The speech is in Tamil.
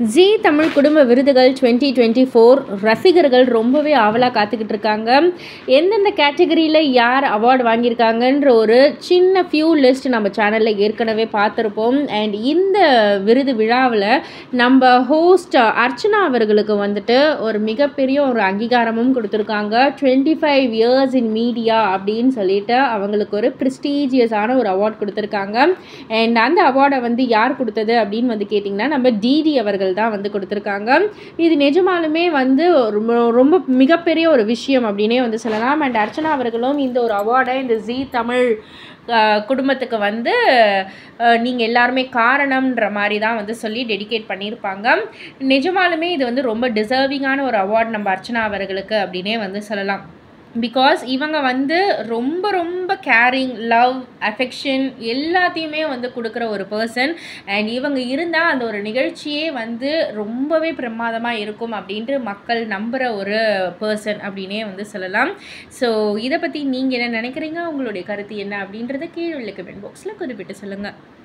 ஜி தமிழ் குடும்ப விருதுகள் டுவெண்ட்டி டுவெண்ட்டி ஃபோர் ரசிகர்கள் ரொம்பவே ஆவலாக காத்துக்கிட்டு இருக்காங்க எந்தெந்த கேட்டகரியில் யார் அவார்டு வாங்கியிருக்காங்கன்ற ஒரு சின்ன ஃபியூ லிஸ்ட் நம்ம சேனலில் ஏற்கனவே பார்த்துருப்போம் அண்ட் இந்த விருது விழாவில் நம்ம ஹோஸ்ட் அர்ச்சனா அவர்களுக்கு வந்துட்டு ஒரு மிகப்பெரிய ஒரு அங்கீகாரமும் கொடுத்துருக்காங்க twenty five years in media அப்படின்னு சொல்லிட்டு அவங்களுக்கு ஒரு ப்ரெஸ்டீஜியஸான ஒரு அவார்ட் கொடுத்துருக்காங்க அண்ட் அந்த அவார்டை வந்து யார் கொடுத்தது அப்படின்னு வந்து கேட்டிங்கன்னா நம்ம டிடி அவர்கள் தான் வந்து கொடுத்துருக்காங்க இது நிஜமாலுமே வந்து ரொம்ப ரொம்ப மிகப்பெரிய ஒரு விஷயம் அப்படின்னே வந்து சொல்லலாம் அண்ட் அர்ச்சனா அவர்களும் இந்த ஒரு அவார்டை இந்த ஜி தமிழ் அஹ், குடும்பத்துக்கு வந்து நீங்கள் எல்லாருமே காரணம்ன்ற மாதிரி தான் வந்து சொல்லி டெடிகேட் பண்ணியிருப்பாங்க நிஜமாலுமே இது வந்து ரொம்ப டிசர்விங்கான ஒரு அவார்ட் நம்ம அர்ச்சனா அவர்களுக்கு அப்படின்னே வந்து சொல்லலாம் பிகாஸ் இவங்க வந்து ரொம்ப ரொம்ப கேரிங் லவ் அஃபெக்ஷன் எல்லாத்தையுமே வந்து கொடுக்குற ஒரு பர்சன் அண்ட் இவங்க இருந்தால் அந்த ஒரு நிகழ்ச்சியே வந்து ரொம்பவே பிரமாதமாக இருக்கும் அப்படின்ட்டு மக்கள் நம்புகிற ஒரு பர்சன் அப்படின்னே வந்து சொல்லலாம் ஸோ இதை பற்றி நீங்கள் என்ன நினைக்கிறீங்க உங்களுடைய கருத்து என்ன அப்படின்றத கீழே உள்ள கமெண்ட் பாக்ஸில் குறிப்பிட்டு சொல்லுங்கள்